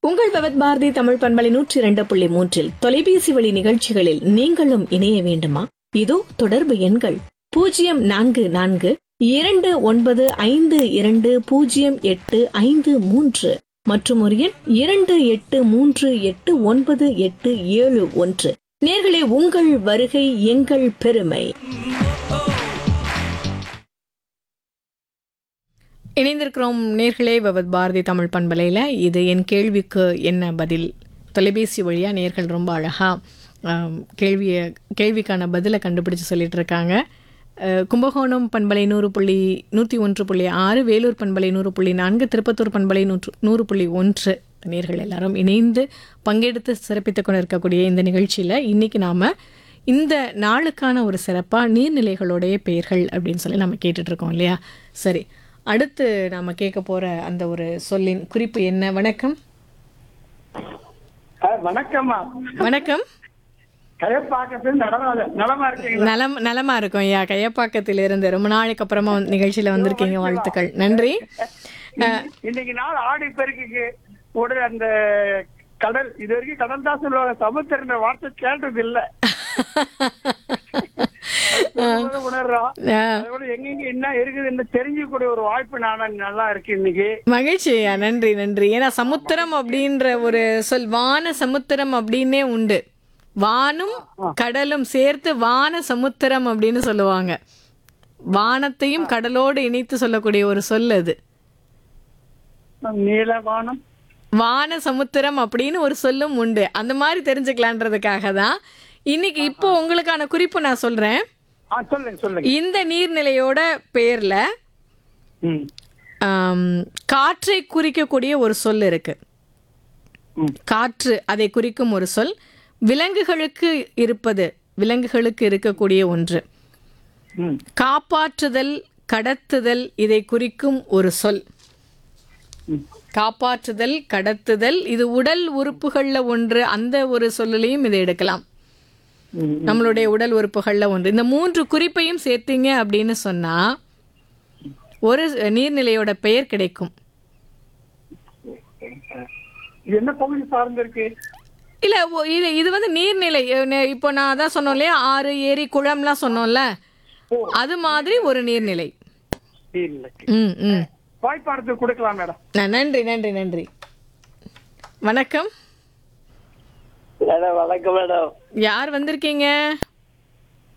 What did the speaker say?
உங்கள் பவத் பாரதி தமிழ் பண்பலை நூற்றி இரண்டு புள்ளி மூன்றில் தொலைபேசி வழி நிகழ்ச்சிகளில் நீங்களும் இணைய வேண்டுமா இதோ தொடர்பு எண்கள் பூஜ்ஜியம் நான்கு நான்கு இரண்டு ஒன்பது ஐந்து இரண்டு பூஜ்ஜியம் எட்டு ஐந்து மூன்று மற்றும் ஒரு எண் இரண்டு எட்டு மூன்று எட்டு ஒன்பது எட்டு ஏழு ஒன்று நேர்களே உங்கள் வருகை எங்கள் பெருமை இணைந்திருக்கிறோம் நேர்களே பவத் பாரதி தமிழ் பண்பலையில் இது என் கேள்விக்கு என்ன பதில் தொலைபேசி வழியாக நேர்கள் ரொம்ப அழகாக கேள்வியை கேள்விக்கான பதிலை கண்டுபிடிச்சு சொல்லிட்டு இருக்காங்க அஹ், கும்பகோணம் பண்பலை நூறு புள்ளி நூற்றி ஒன்று புள்ளி ஆறு வேலூர் பண்பலை நூறு புள்ளி நான்கு திருப்பத்தூர் பண்பலை நூற்று நூறு புள்ளி ஒன்று நேர்கள் எல்லாரும் இணைந்து பங்கெடுத்து சிறப்பித்துக் கொண்டு இருக்கக்கூடிய இந்த நிகழ்ச்சியில் இன்னைக்கு நாம் இந்த நாளுக்கான ஒரு சிறப்பாக நீர்நிலைகளுடைய பெயர்கள் அப்படின்னு சொல்லி நம்ம கேட்டுட்டு இருக்கோம் இல்லையா சரி அடுத்து நாம கேட்க போற அந்த ஒரு சொல்லின் குறிப்பு என்ன வணக்கம் ஆ, வணக்கம்மா வணக்கம் கயப்பாக்கத்தில் நடராஜ நலமா இருக்கீங்களா நலம் நலமா இருக்கும் ஐயா கையப்பாக்கத்திலிருந்து ரொம்ப நாளைக்கு அப்புறமா வந்து நிகழ்ச்சியில வந்திருக்கீங்க வாழ்த்துக்கள் நன்றி இன்னைக்கு நாள் ஆடி பெருக்குக்கு உடனே அந்த கடல் இது வரைக்கும் கடல் தான் சொல்லுவாங்க சமுத்திர வார்த்தை கேட்டது இல்ல சொல்லும்போது உணர்றோம் ஆ, அதோட எங்கெங்க என்ன இருக்குதுன்னு தெரிஞ்சுக்கூடிய ஒரு வாய்ப்பு நான் நல்லா இருக்கு இன்னைக்கு மகிழ்ச்சி ஐயா நன்றி நன்றி ஏன்னா சமுத்திரம் அப்படின்ற ஒரு சொல் வான சமுத்திரம் அப்படின்னே உண்டு வானும் கடலும் சேர்த்து வான சமுத்திரம் அப்படின்னு சொல்லுவாங்க வானத்தையும் கடலோடு இணைத்து சொல்லக்கூடிய ஒரு சொல் அது நீலவானம் வான சமுத்திரம் அப்படின்னு ஒரு சொல்லும் உண்டு அந்த மாதிரி தெரிஞ்சுக்கலான்றதுக்காக தான் இன்னைக்கு இப்போ உங்களுக்கான குறிப்பு நான் சொல்றேன் ஆ சொல்லுங்க சொல்லுங்க இந்த நீர்நிலையோட பேர்ல ம் ஆம், காற்றை குறிக்கக்கூடிய ஒரு சொல் இருக்கு ம். காற்று அதை குறிக்கும் ஒரு சொல் விலங்குகளுக்கு இருப்பது விலங்குகளுக்கு இருக்கக்கூடிய ஒன்று ம் காப்பாற்றுதல் கடத்துதல் இதை குறிக்கும் ஒரு சொல் ம். காப்பாற்றுதல் கடத்துதல் இது உடல் உறுப்புகள்ல ஒன்று அந்த ஒரு சொல்லுலையும் இதை எடுக்கலாம் ம். நம்மளுடைய உடல் உறுப்புகள்ல ஒன்று இந்த மூன்று குறிப்பையும் சேர்த்தீங்க அப்படின்னு சொன்னா ஒரு நீர்நிலையோட பெயர் கிடைக்கும் இது என்ன பகுதி சார்ந்திருக்கு இல்ல ஒ- இது இது வந்து நீர்நிலை அஹ் நெ- இப்போ நான் அதான் சொன்னோம் இல்லையா ஆறு ஏரி குளம்லாம் சொன்னோம்ல அது மாதிரி ஒரு நீர்நிலை இல்லை ம் ம் வாய்ப்பாடத்துக்கு கொடுக்கலாம் மேடம் ந- நன்றி நன்றி நன்றி வணக்கம் மேடம் வணக்கம் மேடம் யார் வந்திருக்கீங்க